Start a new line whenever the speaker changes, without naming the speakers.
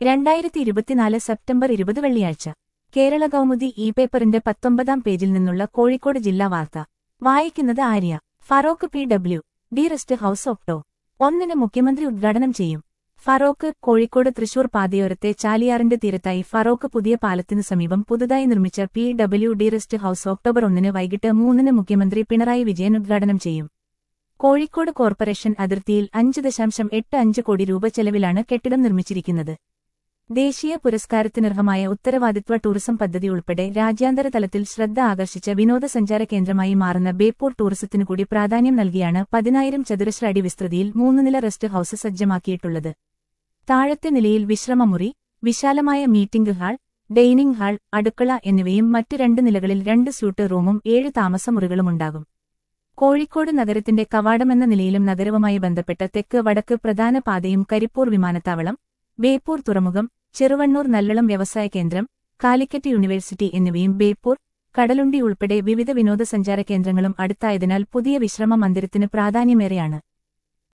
രണ്ടായിരത്തി ഇരുപത്തിനാല് സെപ്റ്റംബർ ഇരുപത് വെള്ളിയാഴ്ച കേരള കൗമുദി ഇ പേപ്പറിന്റെ പത്തൊമ്പതാം പേജിൽ നിന്നുള്ള കോഴിക്കോട് ജില്ലാ വാർത്ത വായിക്കുന്നത് Arya Feroke P W D rest house ഒക്ടോ ഒന്നിന് മുഖ്യമന്ത്രി ഉദ്ഘാടനം ചെയ്യും ഫറോക്ക് കോഴിക്കോട് തൃശൂർ പാതയോരത്തെ ചാലിയാറിന്റെ തീരത്തായി ഫറോക്ക് പുതിയ പാലത്തിനു സമീപം പുതുതായി നിർമ്മിച്ച P W D rest house October ഒന്നിന് വൈകിട്ട് മൂന്നിന് മുഖ്യമന്ത്രി പിണറായി വിജയൻ ഉദ്ഘാടനം ചെയ്യും കോഴിക്കോട് കോർപ്പറേഷൻ അതിർത്തിയിൽ അഞ്ച് ദശാംശം എട്ട് അഞ്ച് കോടി രൂപ ചെലവിലാണ് കെട്ടിടം നിർമ്മിച്ചിരിക്കുന്നത് ദേശീയ പുരസ്കാരത്തിനർഹമായ ഉത്തരവാദിത്വ ടൂറിസം പദ്ധതി ഉൾപ്പെടെ രാജ്യാന്തര തലത്തിൽ ശ്രദ്ധ ആകർഷിച്ച വിനോദസഞ്ചാര കേന്ദ്രമായി മാറുന്ന ബേപ്പൂർ ടൂറിസത്തിനു കൂടി പ്രാധാന്യം നൽകിയാണ് പതിനായിരം ചതുരശ്ര അടി വിസ്തൃതിയിൽ മൂന്ന് നില റെസ്റ്റ് ഹൌസ് സജ്ജമാക്കിയിട്ടുള്ളത് താഴത്തെ നിലയിൽ വിശ്രമമുറി വിശാലമായ മീറ്റിംഗ് ഹാൾ ഡൈനിംഗ് ഹാൾ അടുക്കള എന്നിവയും മറ്റ് രണ്ട് നിലകളിൽ രണ്ട് സ്യൂട്ട് റൂമും ഏഴ് താമസമുറികളുമുണ്ടാകും കോഴിക്കോട് നഗരത്തിന്റെ കവാടമെന്ന നിലയിലും നഗരവുമായി ബന്ധപ്പെട്ട തെക്ക് വടക്ക് പ്രധാന പാതയും കരിപ്പൂർ വിമാനത്താവളം ബേപ്പൂർ തുറമുഖം ചെറുവണ്ണൂർ നല്ലളം വ്യവസായ കേന്ദ്രം കാലിക്കറ്റ് യൂണിവേഴ്സിറ്റി എന്നിവയും ബേപ്പൂർ കടലുണ്ടി ഉൾപ്പെടെ വിവിധ വിനോദസഞ്ചാര കേന്ദ്രങ്ങളും അടുത്തായതിനാൽ പുതിയ വിശ്രമ മന്ദിരത്തിന് പ്രാധാന്യമേറെയാണ്